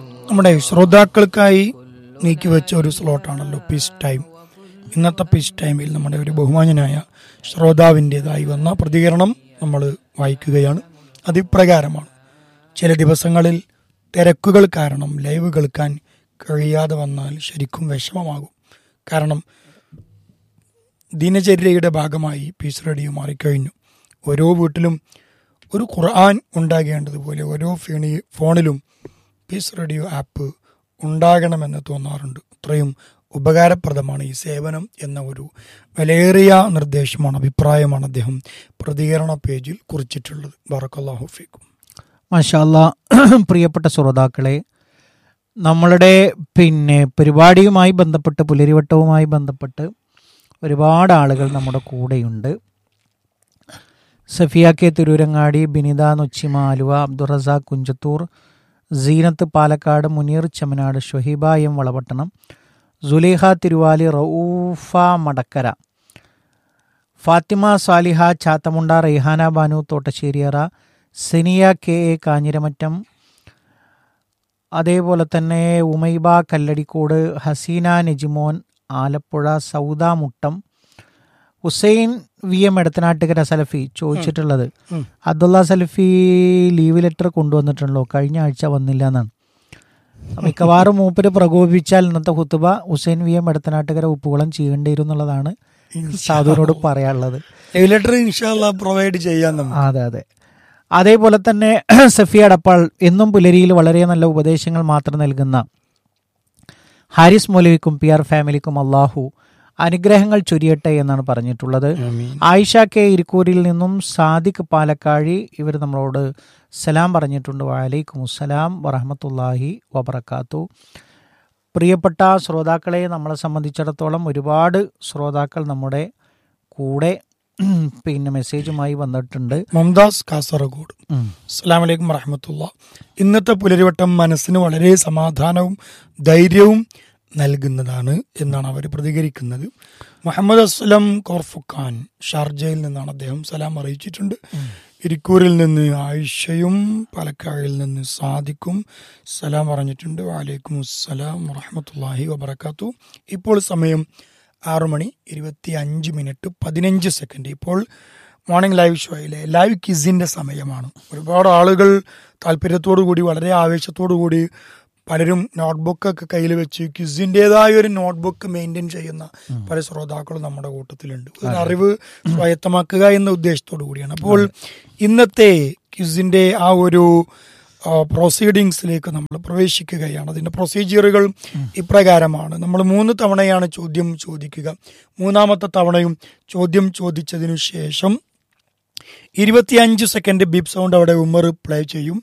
നമ്മുടെ ശ്രോതാക്കൾക്കായി നീക്കിവെച്ച ഒരു സ്ലോട്ടാണല്ലോ പീസ് ടൈം ഇന്നത്തെ പീസ് ടൈമിൽ നമ്മുടെ ഒരു ബഹുമാനനായ ശ്രോതാവിൻ്റെതായി വന്ന പ്രതികരണം നമ്മൾ വായിക്കുകയാണ് അതിപ്രകാരമാണ് ചില ദിവസങ്ങളിൽ തിരക്കുകൾ കാരണം ലൈവ് കേൾക്കാൻ കഴിയാതെ വന്നാൽ ശരിക്കും വിഷമമാകും കാരണം ദിനചര്യയുടെ ഭാഗമായി പീസ് റേഡിയോ മാറിക്കഴിഞ്ഞു ഓരോ വീട്ടിലും ഒരു ഖുർആൻ ഉണ്ടാകേണ്ടതുപോലെ ഓരോ ഫീണി ഫോണിലും പീസ് റേഡിയോ ആപ്പ് ഉണ്ടാകണമെന്ന് തോന്നാറുണ്ട് അത്രയും ഉപകാരപ്രദമാണ് ഈ സേവനം എന്ന ഒരു വിലയേറിയ നിർദ്ദേശമാണ് അഭിപ്രായമാണ് അദ്ദേഹം പ്രതികരണ പേജിൽ കുറിച്ചിട്ടുള്ളത് ബറക്കല്ലാഹു ഫീക്കും മാഷാല്ല പ്രിയപ്പെട്ട ശ്രോതാക്കളെ നമ്മളുടെ പിന്നെ പരിപാടിയുമായി ബന്ധപ്പെട്ട് പുലരിവട്ടവുമായി ബന്ധപ്പെട്ട് ഒരുപാട് ആളുകൾ നമ്മുടെ കൂടെയുണ്ട് Safiya K Tirurangadi Binitha Nochima Aluva Abdurazak Kunjathur Seenath Palakkad Muneer Chamanad Shoheeba M Valapattanam Suleha Thiruvali Raufa Madakkara Fathima Saliha Chathamunda Raihana Banu Thottasseriyara Seniya K A Kanjiramattam അതേപോലെ തന്നെ ഉമൈബ കല്ലടിക്കോട് ഹസീന നെജിമോൻ ആലപ്പുഴ സൗദ മുട്ടം ഹുസൈൻ വി എം എടത്തനാട്ടുകര സലഫി ചോദിച്ചിട്ടുള്ളത് ഉം. അബ്ദുള്ള സലഫി ലീവ് ലെറ്റർ കൊണ്ടുവന്നിട്ടുണ്ടല്ലോ കഴിഞ്ഞ ആഴ്ച വന്നില്ല എന്നാണ് മിക്കവാറും മൂപ്പര് പ്രകോപിച്ചാൽ ഇന്നത്തെ ഹുത്തുബ ഹുസൈൻ വി എം എടത്തനാട്ടുകര ഉപ്പുകുളം ചെയ്യേണ്ടി വരും എന്നുള്ളതാണ് സാധുവിനോട് പറയാനുള്ളത് ലൈവ് ലെറ്റർ ഇൻഷാല്ല പ്രൊവൈഡ് ചെയ്യാൻ നമ്മൾ അതെ അതെ അതേപോലെ തന്നെ സഫിയ അടപ്പാൾ എന്നും പുലരിയിൽ വളരെ നല്ല ഉപദേശങ്ങൾ മാത്രം നൽകുന്ന ഹാരിസ് മൗലവിക്കും പി ആർ ഫാമിലിക്കും അള്ളാഹു അനുഗ്രഹങ്ങൾ ചൊരിയട്ടെ എന്നാണ് പറഞ്ഞിട്ടുള്ളത് ആമീൻ. ആയിഷ കെ ഇരിക്കൂരിൽ നിന്നും സാദിഖ് പാലക്കാഴി ഇവർ നമ്മളോട് സലാം പറഞ്ഞിട്ടുണ്ട് വലൈക്കും അസ്സലാം വറഹമത്തല്ലാഹി വബർക്കാത്തു പ്രിയപ്പെട്ട ശ്രോതാക്കളെ നമ്മളെ സംബന്ധിച്ചിടത്തോളം ഒരുപാട് ശ്രോതാക്കൾ നമ്മുടെ കൂടെ പിന്നെ മെസ്സേജുമായി വന്നിട്ടുണ്ട് മംതാസ് കാസർഗോഡ് ഉം. അസ്സാം വലൈക്കും വറഹമത്തുള്ള ഇന്നത്തെ പുലരിവട്ടം മനസ്സിന് വളരെ സമാധാനവും ധൈര്യവും നൽകുന്നതാണ് എന്നാണ് അവർ പ്രതികരിക്കുന്നത് മുഹമ്മദ് അസ്ലം കോർഫുഖാൻ ഷാർജയിൽ നിന്നാണ് അദ്ദേഹം സലാം അറിയിച്ചിട്ടുണ്ട് ഇരിക്കൂരിൽ നിന്ന് ആയിഷയും പാലക്കാടിൽ നിന്ന് സാദിക്കും സലാം പറഞ്ഞിട്ടുണ്ട് വാലൈക്കും അസ്സലാം വറഹമത്തല്ലാഹി വബർക്കാത്തു ഇപ്പോൾ സമയം ആറു മണി ഇരുപത്തി അഞ്ച് മിനിറ്റ് പതിനഞ്ച് സെക്കൻഡ് ഇപ്പോൾ മോർണിംഗ് ലൈവ് ഷോയിലെ ലൈവ് കിസിന്റെ സമയമാണ് ഒരുപാട് ആളുകൾ താല്പര്യത്തോടു കൂടി വളരെ ആവേശത്തോടു കൂടി പലരും നോട്ട്ബുക്ക് ഒക്കെ കയ്യിൽ വെച്ച് ക്വിസിൻ്റെതായ ഒരു നോട്ട്ബുക്ക് മെയിൻറ്റെയിൻ ചെയ്യുന്ന പല ശ്രോതാക്കളും നമ്മുടെ കൂട്ടത്തിലുണ്ട് ഒരു അറിവ് സ്വായത്തമാക്കുക എന്ന ഉദ്ദേശത്തോടു കൂടിയാണ് അപ്പോൾ ഇന്നത്തെ ക്വിസിന്റെ ആ ഒരു പ്രൊസീഡിങ്സിലേക്ക് നമ്മൾ പ്രവേശിക്കുകയാണ് അതിന്റെ പ്രൊസീജിയറുകൾ ഇപ്രകാരമാണ് നമ്മൾ മൂന്ന് തവണയാണ് ചോദ്യം ചോദിക്കുക മൂന്നാമത്തെ തവണയും ചോദ്യം ചോദിച്ചതിനു ശേഷം ഇരുപത്തിയഞ്ച് സെക്കൻഡ് ബിബ് സൗണ്ട് അവിടെ ഉമ്മർ പ്ലേ ചെയ്യും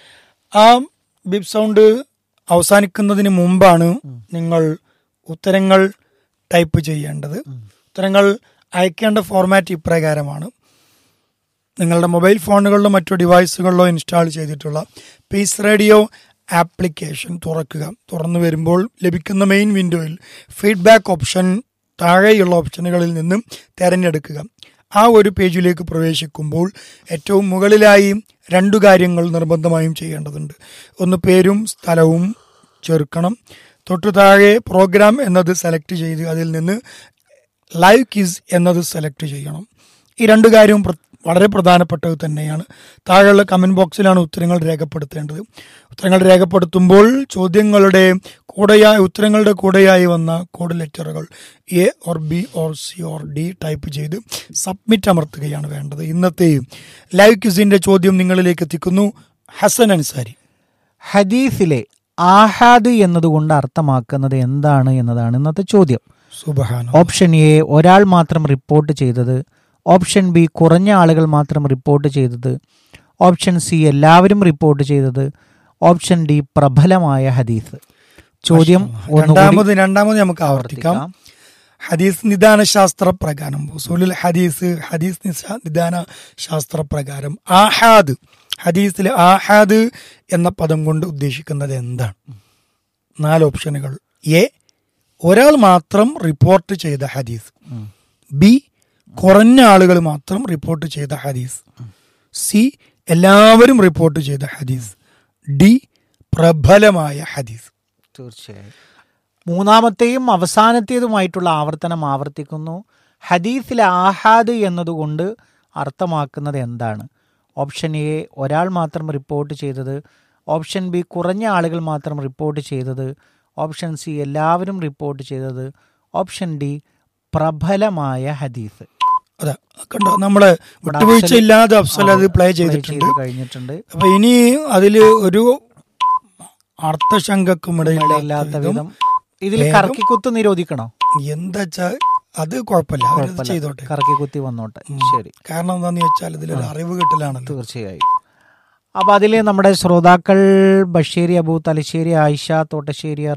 ആ ബിബ് സൗണ്ട് അവസാനിക്കുന്നതിന് മുമ്പാണ് നിങ്ങൾ ഉത്തരങ്ങൾ ടൈപ്പ് ചെയ്യേണ്ടത് ഉത്തരങ്ങൾ അയക്കേണ്ട ഫോർമാറ്റ് ഇപ്രകാരമാണ് നിങ്ങളുടെ മൊബൈൽ ഫോണുകളിലോ മറ്റു ഡിവൈസുകളിലോ ഇൻസ്റ്റാൾ ചെയ്തിട്ടുള്ള പീസ് റേഡിയോ ആപ്ലിക്കേഷൻ തുറക്കുക തുറന്നു വരുമ്പോൾ ലഭിക്കുന്ന മെയിൻ വിൻഡോയിൽ ഫീഡ്ബാക്ക് ഓപ്ഷൻ താഴെയുള്ള ഓപ്ഷനുകളിൽ നിന്നും തിരഞ്ഞെടുക്കുക ആ ഒരു പേജിലേക്ക് പ്രവേശിക്കുമ്പോൾ ഏറ്റവും മുകളിലായി രണ്ടു കാര്യങ്ങൾ നിർബന്ധമായും ചെയ്യേണ്ടതുണ്ട് ഒന്ന് പേരും സ്ഥലവും ചേർക്കണം തൊട്ടു താഴെ പ്രോഗ്രാം എന്നത് സെലക്ട് ചെയ്ത് അതിൽ നിന്ന് ലൈവ് കിസ് എന്നത് സെലക്ട് ചെയ്യണം ഈ രണ്ട് കാര്യവും പ്ര- വളരെ പ്രധാനപ്പെട്ടത് തന്നെയാണ് താഴെയുള്ള കമന്റ് ബോക്സിലാണ് ഉത്തരങ്ങൾ രേഖപ്പെടുത്തേണ്ടത് ഉത്തരങ്ങൾ രേഖപ്പെടുത്തുമ്പോൾ ചോദ്യങ്ങളുടെ കൂടെയായി ഉത്തരങ്ങളുടെ കൂടെയായി വന്ന കോഡ് ലെറ്ററുകൾ A or B or C or D type ചെയ്ത് സബ്മിറ്റ് അമർത്തുകയാണ് വേണ്ടത് ഇന്നത്തെ ലൈവ് ക്വിസിന്റെ ചോദ്യം നിങ്ങളിലേക്ക് എത്തിക്കുന്നു ഹസൻ അൻസാരി ഹദീസിലെ ആഹാദ് എന്നതുകൊണ്ട് അർത്ഥമാക്കുന്നത് എന്താണ് എന്നതാണ് ഇന്നത്തെ ചോദ്യം സുബഹാന ഓപ്ഷൻ എ ഒരാൾ മാത്രം റിപ്പോർട്ട് ചെയ്തത് ഓപ്ഷൻ ബി കുറഞ്ഞ ആളുകൾ മാത്രം റിപ്പോർട്ട് ചെയ്തത് ഓപ്ഷൻ സി എല്ലാവരും റിപ്പോർട്ട് ചെയ്തത് ഓപ്ഷൻ ഡി പ്രബലമായ ഹദീസ് ചോദ്യം ഒന്നുകൂടി രണ്ടാമത് രണ്ടാമത് നമുക്ക് ആവർത്തിക്കാം ആവർത്തിക്കാം. ഹദീസ് നിദാന ശാസ്ത്ര പ്രകാരം ഉസൂലുൽ ഹദീസ് ഹദീസ് നിസ- നിദാന ശാസ്ത്ര പ്രകാരം ആഹാദ് ഹദീസിൽ ആഹാദ് എന്ന പദം കൊണ്ട് ഉദ്ദേശിക്കുന്നത് എന്താണ് നാല് ഓപ്ഷനുകൾ എ ഒരാൾ മാത്രം റിപ്പോർട്ട് ചെയ്ത ഹദീസ് ബി കുറഞ്ഞ ആളുകൾ മാത്രം റിപ്പോർട്ട് ചെയ്ത ഹദീസ് സി എല്ലാവരും റിപ്പോർട്ട് ചെയ്ത ഹദീസ് ഡി പ്രബലമായ ഹദീസ് തീർച്ചയായും മൂന്നാമത്തെയും അവസാനത്തേതുമായിട്ടുള്ള ആവർത്തനം ആവർത്തിക്കുന്നു ഹദീസിലെ ആഹാദ് എന്നതുകൊണ്ട് അർത്ഥമാക്കുന്നത് എന്താണ് ഓപ്ഷൻ എ ഒരാൾ മാത്രം റിപ്പോർട്ട് ചെയ്തത് ഓപ്ഷൻ ബി കുറഞ്ഞ ആളുകൾ മാത്രം റിപ്പോർട്ട് ചെയ്തത് ഓപ്ഷൻ സി എല്ലാവരും റിപ്പോർട്ട് ചെയ്തത് ഓപ്ഷൻ ഡി പ്രബലമായ ഹദീസ് അതാ കണ്ടോ നമ്മള് വിട്ടുവീഴ്ച ഇല്ലാതെ അഫ്സൽ അത് പ്ലേ ചെയ്തിട്ടുണ്ട് ചെയ്ത് കഴിഞ്ഞിട്ടുണ്ട് അപ്പൊ ഇനി അതില് ഒരു അർത്ഥശങ്കക്കും ഇല്ലാത്ത ഇടയില്ലാത്ത വിധം ഇതിൽ വേഗം- കറക്കിക്കുത്ത് നിരോധിക്കണോ എന്താ വെച്ചാ അത് കുഴപ്പമില്ല അവരത് കുഴപ്പമില്ല. ചെയ്തോട്ടെ കറക്കി കുത്തി വന്നോട്ടെ ശരി കാരണം എന്താന്ന് വെച്ചാൽ ഇതിലൊരു അറിവ് കിട്ടലാണല്ലോ തീർച്ചയായും അപ്പൊ അതിൽ നമ്മുടെ ശ്രോതാക്കൾ ബഷീരി അബു തലശ്ശേരി ആയിഷ തോട്ടശ്ശേരിയറ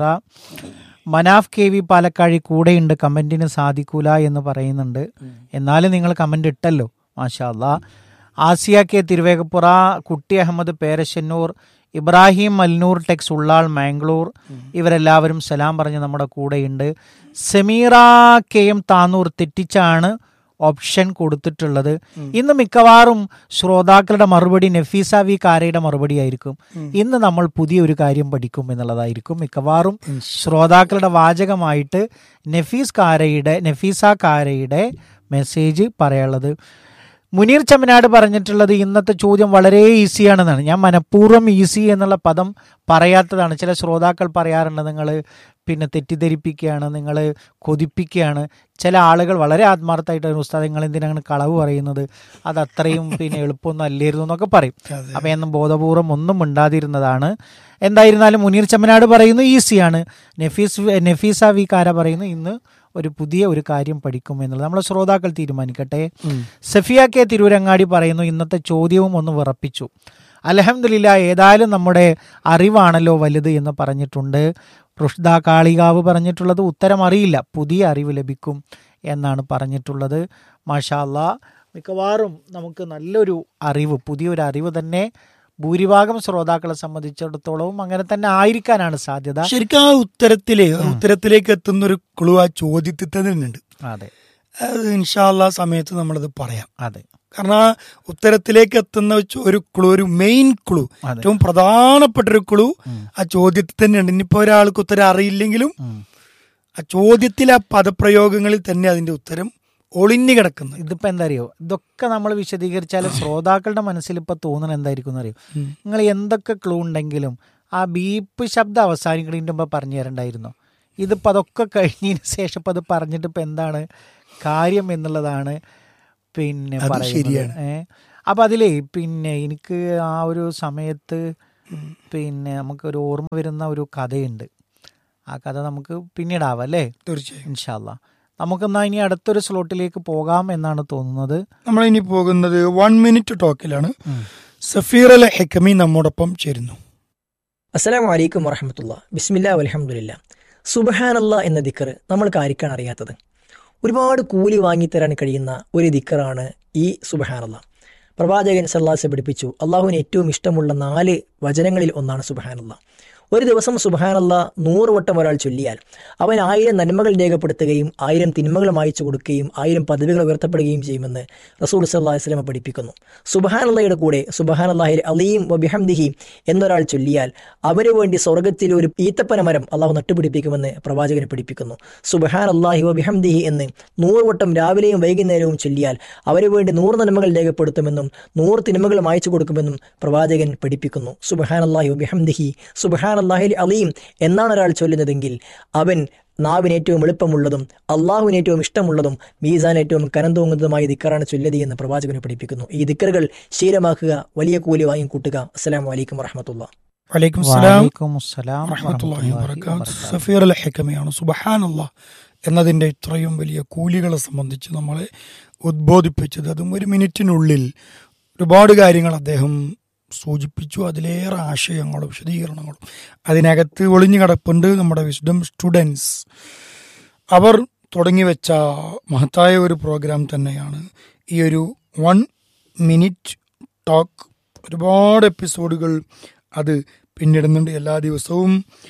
മനാഫ് കെ വി പാലക്കാഴി കൂടെയുണ്ട് കമന്റിന് സാധിക്കൂല എന്ന് പറയുന്നുണ്ട് എന്നാലും നിങ്ങൾ കമന്റ് ഇട്ടല്ലോ മാഷാ അല്ലാ ആസിയ കെ തിരുവേഗപ്പുറ കുട്ടി അഹമ്മദ് പേരശന്നൂർ ഇബ്രാഹിം മൽനൂർ ടെക്സ് ഉള്ളാൾ മാംഗ്ലൂർ ഇവരെല്ലാവരും സലാം പറഞ്ഞ് നമ്മുടെ കൂടെയുണ്ട് സമീറ കെ എം താനൂർ തെറ്റിച്ചാണ് ഓപ്ഷൻ കൊടുത്തിട്ടുള്ളത് ഇന്ന് മിക്കവാറും ശ്രോതാക്കളുടെ മറുപടി നഫീസ വി കാരയുടെ മറുപടി ആയിരിക്കും ഇന്ന് നമ്മൾ പുതിയൊരു കാര്യം പഠിക്കും എന്നുള്ളതായിരിക്കും മിക്കവാറും ശ്രോതാക്കളുടെ വാചകമായിട്ട് നഫീസ് കാരയുടെ നഫീസ കാരയുടെ മെസ്സേജ് പറയാനുള്ളത് മുനീർ ചമ്മനാട് പറഞ്ഞിട്ടുള്ളത് ഇന്നത്തെ ചോദ്യം വളരെ ഈസിയാണെന്നാണ് ഞാൻ മനഃപൂർവ്വം ഈസി എന്നുള്ള പദം പറയാത്തതാണ് ചില ശ്രോതാക്കൾ പറയാറുണ്ട് നിങ്ങൾ പിന്നെ തെറ്റിദ്ധരിപ്പിക്കുകയാണ് നിങ്ങൾ കൊതിപ്പിക്കുകയാണ് ചില ആളുകൾ വളരെ ആത്മാർത്ഥമായിട്ട് ഉസ്താദ് നിങ്ങൾ എന്തിനാണ് കളവ് പറയുന്നത് അത് അത്രയും പിന്നെ എളുപ്പമൊന്നും അല്ലായിരുന്നു എന്നൊക്കെ പറയും അതെ. അപ്പം എന്നും ബോധപൂർവം ഒന്നും മിണ്ടാതിരുന്നതാണ് എന്തായിരുന്നാലും മുനീർ ചമ്മനാട് പറയുന്നു ഈസിയാണ് നഫീസ് നഫീസ വി കാര പറയുന്നു ഇന്ന് ഒരു പുതിയ ഒരു കാര്യം പഠിക്കും എന്നുള്ളത് നമ്മളെ ശ്രോതാക്കൾ തീരുമാനിക്കട്ടെ സഫിയ കെ തിരൂരങ്ങാടി പറയുന്നു ഇന്നത്തെ ചോദ്യവും ഒന്ന് വിറപ്പിച്ചു അലഹമില്ല ഏതായാലും നമ്മുടെ അറിവാണല്ലോ വലുത് എന്ന് പറഞ്ഞിട്ടുണ്ട് റുഷ്ദ കാളികാവ് പറഞ്ഞിട്ടുള്ളത് ഉത്തരം അറിയില്ല പുതിയ അറിവ് ലഭിക്കും എന്നാണ് പറഞ്ഞിട്ടുള്ളത് മാഷാ അല്ലാ മിക്കവാറും നമുക്ക് നല്ലൊരു അറിവ് പുതിയൊരു അറിവ് തന്നെ ഭൂരിഭാഗം ശ്രോതാക്കളെ സംബന്ധിച്ചിടത്തോളവും അങ്ങനെ തന്നെ ആയിരിക്കാനാണ് സാധ്യത ശരിക്കും ആ ഉത്തരത്തില് ഉത്തരത്തിലേക്ക് എത്തുന്ന ഒരു ക്ലൂ ആ ചോദ്യത്തിൽ തന്നെ ഉണ്ട് അതെ അത് ഇൻഷാല്ല സമയത്ത് നമ്മളത് പറയാം അതെ കാരണം ആ ഉത്തരത്തിലേക്ക് എത്തുന്ന ചോ- ഒരു ക്ലൂ ഒരു മെയിൻ ക്ലൂ അതെ. ഏറ്റവും പ്രധാനപ്പെട്ട ഒരു ക്ലൂ ഉം. ആ ചോദ്യത്തിൽ തന്നെയുണ്ട് ഇനിയിപ്പോ ഒരാൾക്ക് ഉത്തരം അറിയില്ലെങ്കിലും ഉം. ആ ചോദ്യത്തിലെ ആ പദപ്രയോഗങ്ങളിൽ തന്നെ അതിന്റെ ഉത്തരം ഒളിഞ്ഞു കിടക്കുന്നത് ഇതിപ്പോ എന്താ അറിയോ ഇതൊക്കെ നമ്മൾ വിശദീകരിച്ചാൽ ശ്രോതാക്കളുടെ മനസ്സിൽ ഇപ്പൊ തോന്നുന്നത് എന്തായിരിക്കും അറിയോ ഉം. നിങ്ങൾ എന്തൊക്കെ ക്ലൂ ഉണ്ടെങ്കിലും ആ ബീപ്പ് ശബ്ദം അവസാനിക്കുന്നതിന് മുമ്പ് പറഞ്ഞു തരണ്ടായിരുന്നോ ഇതിപ്പോ അതൊക്കെ കഴിഞ്ഞതിന് ശേഷം ഇപ്പൊ അത് പറഞ്ഞിട്ട് ഇപ്പൊ എന്താണ് കാര്യം എന്നുള്ളതാണ് പിന്നെ അത് പറയുന്നത് ശരിയാണ്. ഏ അപ്പൊ അതിലേ പിന്നെ എനിക്ക് ആ ഒരു സമയത്ത് പിന്നെ നമുക്കൊരു ഓർമ്മ വരുന്ന ഒരു കഥയുണ്ട് ആ കഥ നമുക്ക് പിന്നീടാവാം അല്ലേ തീർച്ചയായും ഇൻഷാല്ല നമുക്കെന്നാ ഇനി അടുത്തൊരു സ്ലോട്ടിലേക്ക് പോകാം എന്നാണ് തോന്നുന്നത് നമ്മൾ ഇനി പോകുന്നത് വൺ മിനിറ്റ് ടോക്കിലാണ് സഫീർ അൽ ഹെക്കമി നമ്മോടൊപ്പം ചേരുന്നു അസ്സലാമു അലൈക്കും വറഹമത്തുള്ള ബിസ്മില്ല അലഹമുല്ല സുബഹാനല്ല എന്ന ദിക്കർ നമ്മൾക്ക് ആർക്കാണ് അറിയാത്തത് ഒരുപാട് കൂലി വാങ്ങിത്തരാൻ കഴിയുന്ന ഒരു ദിക്കറാണ് ഈ സുബഹാനല്ല പ്രവാചകൻ സല്ലാസ് പഠിപ്പിച്ചു അള്ളാഹുവിന് ഏറ്റവും ഇഷ്ടമുള്ള നാല് വചനങ്ങളിൽ ഒന്നാണ് സുബഹാനല്ല ഒരു ദിവസം സുബഹാനല്ല നൂറ് വട്ടം ഒരാൾ ചൊല്ലിയാൽ അവൻ ആയിരം നന്മകൾ രേഖപ്പെടുത്തുകയും ആയിരം തിന്മകൾ മായച്ചു കൊടുക്കുകയും ആയിരം പദവികൾ ഉയർത്തപ്പെടുകയും ചെയ്യുമെന്ന് റസൂൽ സല്ലാഹു വസ്ലമ പഠിപ്പിക്കുന്നു സുബഹാനല്ലയുടെ കൂടെ സുബഹാനല്ലാഹിൽ അലീം വബിഹംദിഹി എന്നൊരാൾ ചൊല്ലിയാൽ അവന് വേണ്ടി സ്വർഗത്തിൽ ഒരു ഈത്തപ്പന മരം അള്ളാഹു നട്ടുപിടിപ്പിക്കുമെന്ന് പ്രവാചകന് പഠിപ്പിക്കുന്നു സുബഹാൻ അള്ളാഹി വബിഹംദിഹി എന്ന് നൂറ് വട്ടം രാവിലെയും വൈകുന്നേരവും ചൊല്ലിയാൽ അവന് വേണ്ടി നൂറ് നന്മകൾ രേഖപ്പെടുത്തുമെന്നും നൂറ് തിന്മകൾ മായച്ചു കൊടുക്കുമെന്നും പ്രവാചകൻ പഠിപ്പിക്കുന്നു സുബഹാൻ അള്ളാഹി വബിഹംദിഹി സുബഹാൻ അള്ളാഹിൽ അലീം എന്നാണ് ഒരാൾ ചൊല്ലുന്നതെങ്കിൽ അവൻ നാവിന് ഏറ്റവും എളുപ്പമുള്ളതും അള്ളാഹുവിന് ഏറ്റവും ഇഷ്ടമുള്ളതും മീസാൻ ഏറ്റവും കനം തൂങ്ങുന്നതുമായ ദിക്കറാണ് ചൊല്ലതി എന്ന് പ്രവാചകനെ പഠിപ്പിക്കുന്നു ഈ ദിക്കറുകൾ ശീലമാക്കുക വലിയ കൂലി വാങ്ങിക്കൂട്ടുക അസ്സലാമു അലൈക്കും വറഹമത്തുള്ള വലൈക്കും സലാം വലൈക്കും അസ്സലാം വറഹ്മത്തുള്ളാഹി വറഹ്മത്തുള്ളാഹി വബറകാത്ത് വബറകാത്ത്. സഫീർ അൽ ഹെക്കമയാണ് സുബഹാനല്ല എന്നതിൻ്റെ ഇത്രയും വലിയ കൂലികളെ സംബന്ധിച്ച് നമ്മളെ ഉദ്ബോധിപ്പിച്ചത് അതും ഒരു മിനിറ്റിനുള്ളിൽ ഒരുപാട് കാര്യങ്ങൾ അദ്ദേഹം സൂചിപ്പിച്ചു അതിലേറെ ആശയങ്ങളും വിശദീകരണങ്ങളും അതിനകത്ത് ഒളിഞ്ഞു കിടപ്പുണ്ട് നമ്മുടെ വിസ്ഡം സ്റ്റുഡൻസ് അവർ തുടങ്ങി വെച്ച മഹത്തായ ഒരു പ്രോഗ്രാം തന്നെയാണ് ഈ ഒരു വൺ മിനിറ്റ് ടോക്ക് ഒരുപാട് എപ്പിസോഡുകൾ അത് പിന്നിടുന്നുണ്ട് എല്ലാ ദിവസവും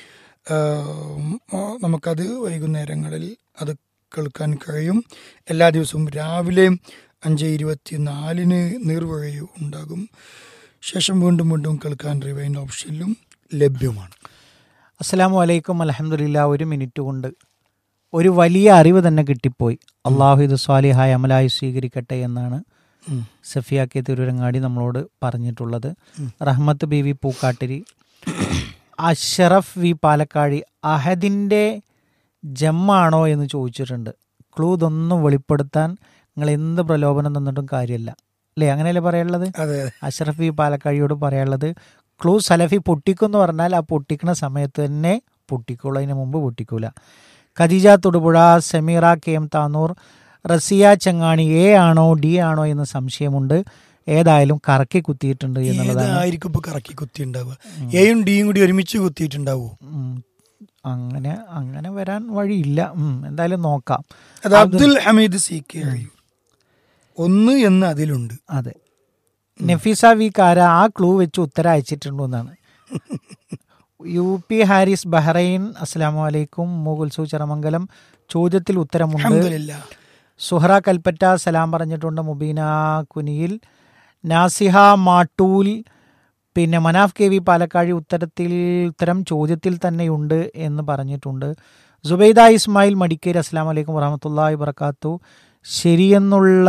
ആം, ആ, നമുക്കത് വൈകുന്നേരങ്ങളിൽ അത് കേൾക്കാൻ കഴിയും എല്ലാ ദിവസവും രാവിലെ അഞ്ച് ഇരുപത്തി നാലിന് നീർവഴയും ഉണ്ടാകും ശേഷം വീണ്ടും വീണ്ടും കേൾക്കാൻ റിവൈൻഡ് ഓപ്ഷനിലും ലഭ്യമാണ് അസ്സലാമു അലൈക്കും അലഹമുല്ല ഒരു മിനിറ്റ് കൊണ്ട് ഒരു വലിയ അറിവ് തന്നെ കിട്ടിപ്പോയി അള്ളാഹു ഇത് സ്വാലിഹായ അമലായി സ്വീകരിക്കട്ടെ എന്നാണ് ഉം. സഫിയ കെ തിരുരങ്ങാടി നമ്മളോട് പറഞ്ഞിട്ടുള്ളത് Rahmath B V Pookkattiri Ashraf V Palakkazhi അഹദിൻ്റെ ജമ്മാണോ എന്ന് ചോദിച്ചിട്ടുണ്ട് ക്ലൂ ഇതൊന്നും വെളിപ്പെടുത്താൻ നിങ്ങൾ എന്ത് പ്രലോഭനം തന്നിട്ടും കാര്യമില്ല അല്ലേ അങ്ങനെയല്ലേ പറയാനുള്ളത് അതെ അതെ അഷറഫ് വി പാലക്കാഴിയോട് പറയാനുള്ളത് ക്ലൂ സലഫി പൊട്ടിക്കും എന്ന് പറഞ്ഞാൽ ആ പൊട്ടിക്കുന്ന സമയത്ത് തന്നെ പൊട്ടിക്കുള്ളൂ അതിന് മുമ്പ് പൊട്ടിക്കൂല Khadeeja Thodupuzha Sameera K M Tanur Rasiya Changani A ആണോ ഡി ആണോ എന്ന് സംശയമുണ്ട് ഏതായാലും കറക്കി കുത്തിയിട്ടുണ്ട് എന്നുള്ളതാണ് ഏതായിരിക്കും ഇപ്പൊ കറക്കി കുത്തി ഉണ്ടാവുക എയും ഡിയും കൂടി ഒരുമിച്ച് കുത്തിയിട്ടുണ്ടാവോ ഉം. അങ്ങനെ അങ്ങനെ വരാൻ വഴിയില്ല ഉം, എന്തായാലും നോക്കാം അത് അബ്ദുൽ ഹമീദ് സി കെ അഴിയൂർ ഒന്ന് എന്ന് അതിലുണ്ട് അതെ നഫീസ വി കാര ആ ക്ലൂ വെച്ച് ഉത്തരം അയച്ചിട്ടുണ്ടോ എന്നാണ് യു പി ഹാരിസ് ബഹ്റൈൻ അസ്സാം വലൈക്കും മുകുൽസു ചെറമംഗലം ചോദ്യത്തിൽ ഉത്തരമുണ്ട് അൽഹംദുലില്ലാ സുഹറ കൽപ്പറ്റ സലാം പറഞ്ഞിട്ടുണ്ട് മുബീന കുനിയിൽ നാസിഹ മാട്ടൂൽ പിന്നെ മനാഫ് കെ വി പാലക്കാഴി ഉത്തരത്തിൽ ഉത്തരം ചോദ്യത്തിൽ തന്നെയുണ്ട് എന്ന് പറഞ്ഞിട്ടുണ്ട് സുബൈദ ഇസ്മായിൽ മടിക്കേരി അസ്സാം വലൈക്കും വറഹമത്തല്ലാഹി വർക്കാത്തു ശരിയെന്നുള്ള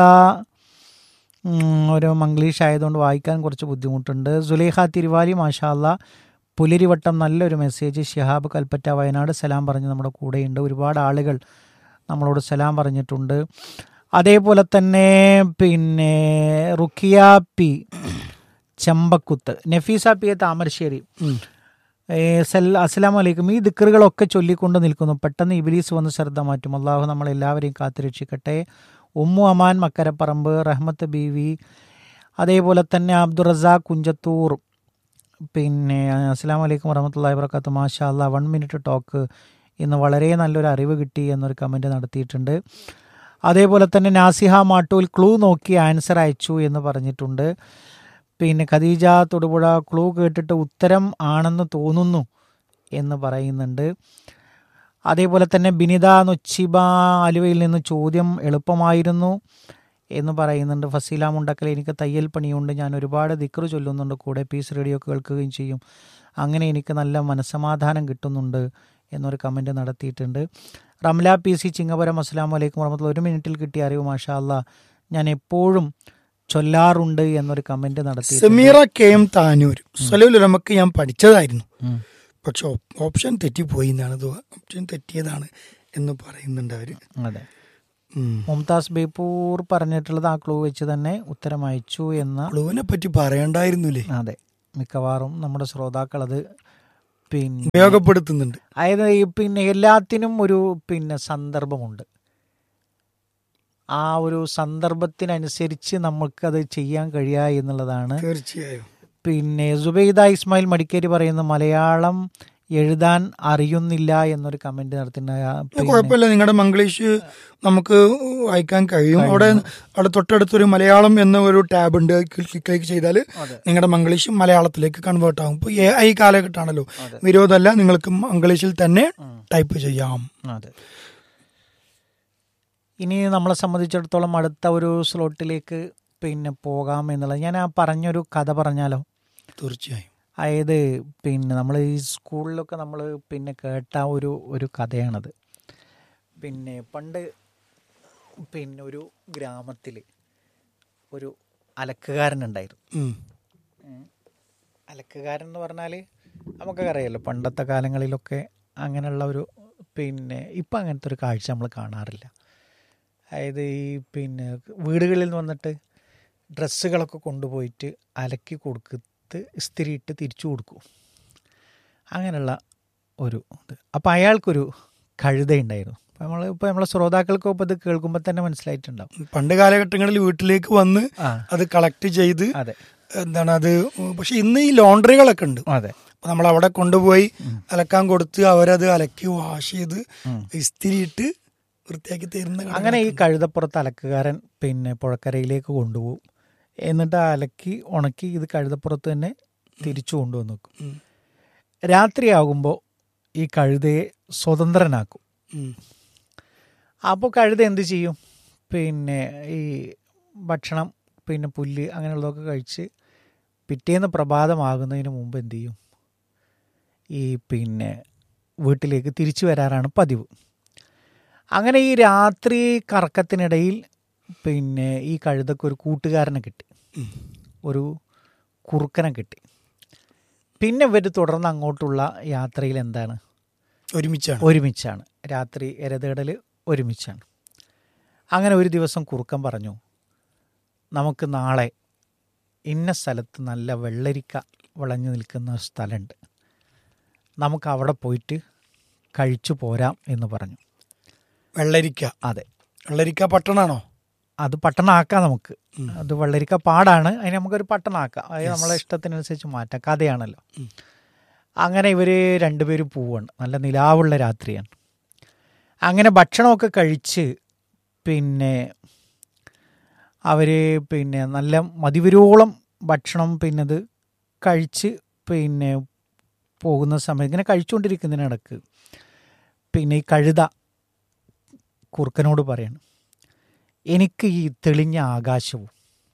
ഉം, ഒരു മംഗ്ലീഷ് ആയതുകൊണ്ട് വായിക്കാൻ കുറച്ച് ബുദ്ധിമുട്ടുണ്ട് സുലേഖ തിരുവാലി മാഷാല്ല പുലരിവട്ടം നല്ലൊരു മെസ്സേജ് ഷിഹാബ് കൽപ്പറ്റ വയനാട് സലാം പറഞ്ഞ് നമ്മുടെ കൂടെയുണ്ട് ഒരുപാട് ആളുകൾ നമ്മളോട് സലാം പറഞ്ഞിട്ടുണ്ട് അതേപോലെ തന്നെ പിന്നെ Rukiya P Chembakkuth Nafeesa P A Thamarassery ഉം. ഏ, സൽ- അസ്സലാമു അലൈക്കും ഈ ദിക്കറുകളൊക്കെ ചൊല്ലിക്കൊണ്ട് നിൽക്കുന്നു പെട്ടെന്ന് ഇബിലീസ് വന്ന് ശ്രദ്ധ മാറ്റും അള്ളാഹു നമ്മളെല്ലാവരെയും കാത്തുരക്ഷിക്കട്ടെ ഉമ്മു അമാൻ മക്കരപ്പറമ്പ് റഹ്മത്ത് ബി വി അതേപോലെ തന്നെ അബ്ദുറസാഖ് കുഞ്ചത്തൂർ പിന്നെ അസ്സാം വലൈക്കും വറഹമത്തല്ലാ വർക്കാത്തു മാഷാ അല്ലാ വൺ മിനിറ്റ് ടോക്ക് ഇന്ന് വളരെ നല്ലൊരു അറിവ് കിട്ടി എന്നൊരു കമൻറ്റ് നടത്തിയിട്ടുണ്ട് അതേപോലെ തന്നെ നാസിഹ മാട്ടൂൽ ക്ലൂ നോക്കി ആൻസർ അയച്ചു എന്ന് പറഞ്ഞിട്ടുണ്ട് പിന്നെ ഖദീജ തൊടുപുഴ ക്ലൂ കേട്ടിട്ട് ഉത്തരം ആണെന്ന് തോന്നുന്നു എന്ന് പറയുന്നുണ്ട് അതേപോലെ തന്നെ ബിനിത നൊച്ചിബ ആലുവയിൽ നിന്ന് ചോദ്യം എളുപ്പമായിരുന്നു എന്ന് പറയുന്നുണ്ട് ഫസീല മുണ്ടക്കൽ എനിക്ക് തയ്യൽ പണിയുണ്ട് ഞാൻ ഒരുപാട് ദിക്റ് ചൊല്ലുന്നുണ്ട് കൂടെ പീസ് റേഡിയോ കേൾക്കുകയും ചെയ്യും അങ്ങനെ എനിക്ക് നല്ല മനസ്സമാധാനം കിട്ടുന്നുണ്ട് എന്നൊരു കമൻറ്റ് നടത്തിയിട്ടുണ്ട് റംല പി സി ചിങ്ങപുരം അസ്സാം വലൈക്കും വർഹമത്തുള്ള ഒരു മിനിറ്റിൽ കിട്ടിയ അറിവ് മാഷാ അല്ലാ ഞാൻ എപ്പോഴും ചൊല്ലാറുണ്ട് എന്നൊരു കമൻറ്റ് നടത്തി സമീറ കെ എം താനൂർ സലൂലമക്ക് ഞാൻ പഠിച്ചതായിരുന്നു ഉം. പക്ഷെ ഓപ്- ഓപ്ഷൻ തെറ്റിപ്പോയി എന്നാണ് ഇത് ഓപ്ഷൻ തെറ്റിയതാണ് എന്ന് പറയുന്നുണ്ട് അവര് അതെ ഉം. മുംതാസ് ബേപ്പൂർ പറഞ്ഞിട്ടുള്ളത് ആ ക്ലൂ വെച്ച് തന്നെ ഉത്തരം അയച്ചു എന്ന ക്ലൂവിനെ പറ്റി പറയണ്ടായിരുന്നില്ലേ അതെ മിക്കവാറും നമ്മുടെ ശ്രോതാക്കൾ അത് പിന്നെ ഉപയോഗപ്പെടുത്തുന്നുണ്ട് അതായത് ഈ പിന്നെ എല്ലാത്തിനും ഒരു പിന്നെ സന്ദർഭമുണ്ട് ആ ഒരു സന്ദർഭത്തിനനുസരിച്ച് നമുക്കത് ചെയ്യാൻ കഴിയുക എന്നുള്ളതാണ് തീർച്ചയായും പിന്നെ സുബൈദ ഇസ്മായിൽ മടിക്കേരി പറയുന്ന മലയാളം എഴുതാൻ അറിയുന്നില്ല എന്നൊരു കമന്റ് നടത്തുന്ന അത് കുഴപ്പമില്ല നിങ്ങളുടെ മംഗ്ലീഷ് നമുക്ക് വായിക്കാൻ കഴിയും അവിടെ അവിടെ തൊട്ടടുത്തൊരു മലയാളം എന്ന ഒരു ടാബ് ഉണ്ട് ക്ലിക്ക് ചെയ്താൽ നിങ്ങളുടെ മംഗ്ലീഷ് മലയാളത്തിലേക്ക് കൺവേർട്ട് ആകും ഇപ്പോൾ എ ഐ കാലഘട്ടമാണല്ലോ വിരോധമല്ല നിങ്ങൾക്ക് മംഗ്ലീഷിൽ തന്നെ ടൈപ്പ് ചെയ്യാം അതെ ഇനി നമ്മളെ സംബന്ധിച്ചിടത്തോളം അടുത്ത ഒരു സ്ലോട്ടിലേക്ക് പിന്നെ പോകാം എന്നുള്ളത് ഞാൻ ആ പറഞ്ഞൊരു കഥ പറഞ്ഞാലോ തീർച്ചയായും അതായത് പിന്നെ നമ്മൾ ഈ സ്കൂളിലൊക്കെ നമ്മൾ പിന്നെ കേട്ട ഒരു ഒരു കഥയാണത് പിന്നെ പണ്ട് പിന്നെ ഒരു ഗ്രാമത്തിൽ ഒരു അലക്കുകാരനുണ്ടായിരുന്നു ഉം. അലക്കുകാരൻ എന്ന് പറഞ്ഞാൽ നമുക്കൊക്കെ അറിയാലോ പണ്ടത്തെ കാലങ്ങളിലൊക്കെ അങ്ങനെയുള്ള ഒരു പിന്നെ ഇപ്പം അങ്ങനത്തെ ഒരു കാഴ്ച നമ്മൾ കാണാറില്ല അതായത് ഈ പിന്നെ വീടുകളിൽ നിന്ന് വന്നിട്ട് ഡ്രസ്സുകളൊക്കെ കൊണ്ടുപോയിട്ട് അലക്കി കൊടുത്ത് ഇസ്തിരിയിട്ട് തിരിച്ചു കൊടുക്കും അങ്ങനെയുള്ള ഒരു ഇത് അപ്പോൾ അയാൾക്കൊരു കഴുതയുണ്ടായിരുന്നു അപ്പോൾ നമ്മൾ ഇപ്പോൾ നമ്മളെ ശ്രോതാക്കൾക്കും ഇപ്പോൾ ഇത് കേൾക്കുമ്പോൾ തന്നെ മനസ്സിലായിട്ടുണ്ടാവും പണ്ട് കാലഘട്ടങ്ങളിൽ വീട്ടിലേക്ക് വന്ന് ആ അത് കളക്ട് ചെയ്ത് അതെ എന്താണ് അത് പക്ഷെ ഇന്ന് ഈ ലോണ്ടറികളൊക്കെ ഉണ്ട് അതെ അപ്പൊ നമ്മൾ അവിടെ കൊണ്ടുപോയി അലക്കാൻ കൊടുത്ത് അവരത് അലക്കി വാഷ് ചെയ്ത് ഉം. ഇസ്തിരിയിട്ട് വൃത്തിയാക്കി തരുന്ന കടകളൊക്കെ അങ്ങനെ ഈ ഉണ്ട്. കഴുതപ്പുറത്ത് അലക്കുകാരൻ പിന്നെ പുഴക്കരയിലേക്ക് കൊണ്ടുപോകും എന്നിട്ട് ആ അലക്കി ഉണക്കി ഇത് കഴുതപ്പുറത്ത് തന്നെ തിരിച്ചു കൊണ്ടുവന്ന് വെക്കും ഉം. രാത്രിയാകുമ്പോൾ ഈ കഴുതയെ സ്വതന്ത്രനാക്കും ഉം. അപ്പോൾ കഴുത എന്ത് ചെയ്യും പിന്നെ ഈ ഭക്ഷണം പിന്നെ പുല്ല് അങ്ങനെയുള്ളതൊക്കെ കഴിച്ച് പിറ്റേന്ന് പ്രഭാതമാകുന്നതിന് മുമ്പ് എന്ത് ചെയ്യും ഈ പിന്നെ വീട്ടിലേക്ക് തിരിച്ചു വരാറാണ് പതിവ് അങ്ങനെ ഈ രാത്രി കറക്കത്തിനിടയിൽ പിന്നെ ഈ കഴുതക്ക് ഒരു കൂട്ടുകാരനെ കിട്ടി ഒരു കുറുക്കനെ കിട്ടി പിന്നെ ഇവർ തുടർന്ന് അങ്ങോട്ടുള്ള യാത്രയിൽ എന്താണ് ഒരുമിച്ചാണ് ഒരുമിച്ചാണ് രാത്രി എരതേടൽ ഒരുമിച്ചാണ് അങ്ങനെ ഒരു ദിവസം കുറുക്കൻ പറഞ്ഞു നമുക്ക് നാളെ ഇന്ന സ്ഥലത്ത് നല്ല വെള്ളരിക്ക വിളഞ്ഞു നിൽക്കുന്ന ഒരു സ്ഥലമുണ്ട് നമുക്ക് അവിടെ പോയിട്ട് കഴിച്ചു പോരാം എന്ന് പറഞ്ഞു വെള്ളരിക്ക അതെ വെള്ളരിക്ക പട്ടണാണോ അത് പട്ടണമാക്കാം നമുക്ക് ഉം. അത് വെള്ളരിക്ക പാടാണ് അതിന് നമുക്കൊരു പട്ടണമാക്കാം അത് നമ്മളെ ഇഷ്ടത്തിനനുസരിച്ച് മാറ്റാം കഥയാണല്ലോ ഉം. അങ്ങനെ ഇവർ രണ്ടുപേരും പോവാണ് നല്ല നിലാവുള്ള രാത്രിയാണ് അങ്ങനെ ഭക്ഷണമൊക്കെ കഴിച്ച് പിന്നെ അവർ പിന്നെ നല്ല മതിവരോളം ഭക്ഷണം പിന്നെ അത് കഴിച്ച് പിന്നെ പോകുന്ന സമയം ഇങ്ങനെ കഴിച്ചുകൊണ്ടിരിക്കുന്നതിനിടക്ക് പിന്നെ ഈ കഴുത കുറുക്കനോട് പറയണം എനിക്ക് ഈ തെളിഞ്ഞ ആകാശവും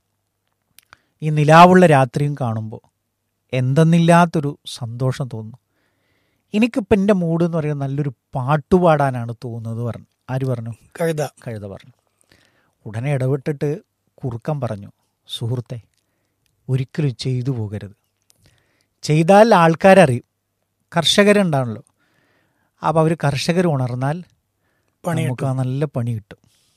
ഈ നിലാവുള്ള രാത്രിയും കാണുമ്പോൾ എന്തെന്നില്ലാത്തൊരു സന്തോഷം തോന്നുന്നു എനിക്കിപ്പോൾ എൻ്റെ മൂഡ് എന്ന് പറയുന്നത് നല്ലൊരു പാട്ട് പാടാനാണ് തോന്നുന്നത് പറഞ്ഞു ആര് പറഞ്ഞു കഴുത കഴുത പറഞ്ഞു ഉടനെ ഇടപെട്ടിട്ട് കുറുക്കം പറഞ്ഞു സുഹൃത്തെ ഒരിക്കലും ചെയ്തു പോകരുത് ചെയ്താൽ ആൾക്കാരറിയും കർഷകരുണ്ടാണല്ലോ അപ്പോൾ അവർ കർഷകർ ഉണർന്നാൽ പണി നമുക്ക് ആ നല്ല പണി കിട്ടും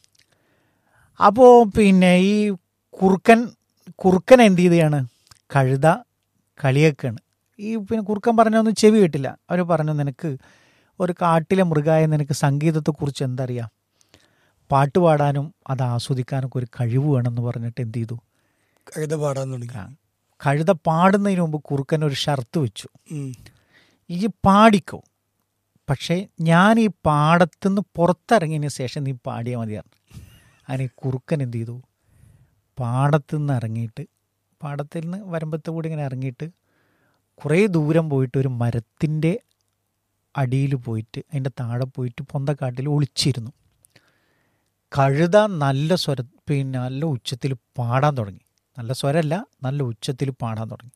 അപ്പോൾ പിന്നെ ഈ കുറുക്കൻ കുറുക്കൻ എന്ത് ചെയ്തെയാണ് കഴുത കളിയാക്കാണ് ഈ പിന്നെ കുറുക്കൻ പറഞ്ഞൊന്നും ചെവി കേട്ടില്ല അവർ പറഞ്ഞു നിനക്ക് ഒരു കാട്ടിലെ മൃഗമായ നിനക്ക് സംഗീതത്തെക്കുറിച്ച് എന്തറിയാം പാട്ട് പാടാനും അത് ആസ്വദിക്കാനൊക്കെ ഒരു കഴിവ് വേണമെന്ന് പറഞ്ഞിട്ട് എന്ത് ചെയ്തു കഴുത പാടാൻ തുടങ്ങി ആ, കഴുത പാടുന്നതിന് മുമ്പ് കുറുക്കൻ ഒരു ഷർത്ത് വെച്ചു ഉം. ഈ പാടിക്കോ പക്ഷേ ഞാൻ ഈ പാടത്തുനിന്ന് പുറത്തിറങ്ങിയതിന് ശേഷം നീ പാടിയാൽ മതിയാണ് അങ്ങനെ ഈ കുറുക്കൻ എന്ത് ചെയ്തു പാടത്തുനിന്ന് ഇറങ്ങിയിട്ട് പാടത്തിൽ നിന്ന് വരമ്പത്ത് കൂടി ഇങ്ങനെ ഇറങ്ങിയിട്ട് കുറേ ദൂരം പോയിട്ട് ഒരു മരത്തിൻ്റെ അടിയിൽ പോയിട്ട് അതിൻ്റെ താഴെ പോയിട്ട് പൊന്തക്കാട്ടിൽ ഒളിച്ചിരുന്നു കഴുത നല്ല സ്വര പിന്നെ നല്ല ഉച്ചത്തിൽ പാടാൻ തുടങ്ങി നല്ല സ്വരമല്ല നല്ല ഉച്ചത്തിൽ പാടാൻ തുടങ്ങി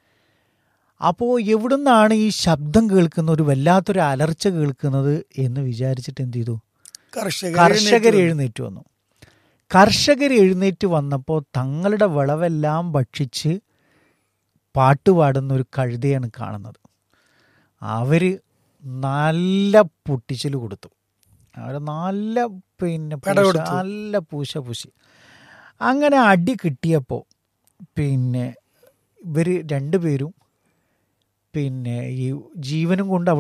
അപ്പോൾ എവിടുന്നാണ് ഈ ശബ്ദം കേൾക്കുന്ന ഒരു വല്ലാത്തൊരു അലർച്ച കേൾക്കുന്നത് എന്ന് വിചാരിച്ചിട്ട് എന്ത് ചെയ്തു കർഷകർ കർഷകർ എഴുന്നേറ്റ് എഴുന്നേറ്റ് വന്നു കർഷകർ എഴുന്നേറ്റ് വന്നപ്പോൾ തങ്ങളുടെ വിളവെല്ലാം ഭക്ഷിച്ച് പാട്ടുപാടുന്ന ഒരു കഴുതയാണ് കാണുന്നത് അവർ നല്ല പൊട്ടിച്ചൽ കൊടുത്തു അവർ നല്ല പിന്നെ പെട പൂശ- കൊടുത്തു. നല്ല പൂശ പൂശി അങ്ങനെ അടി കിട്ടിയപ്പോൾ പിന്നെ ഇവർ രണ്ടുപേരും പിന്നെ ഈ ജീവനും കൊണ്ട് അവിടെ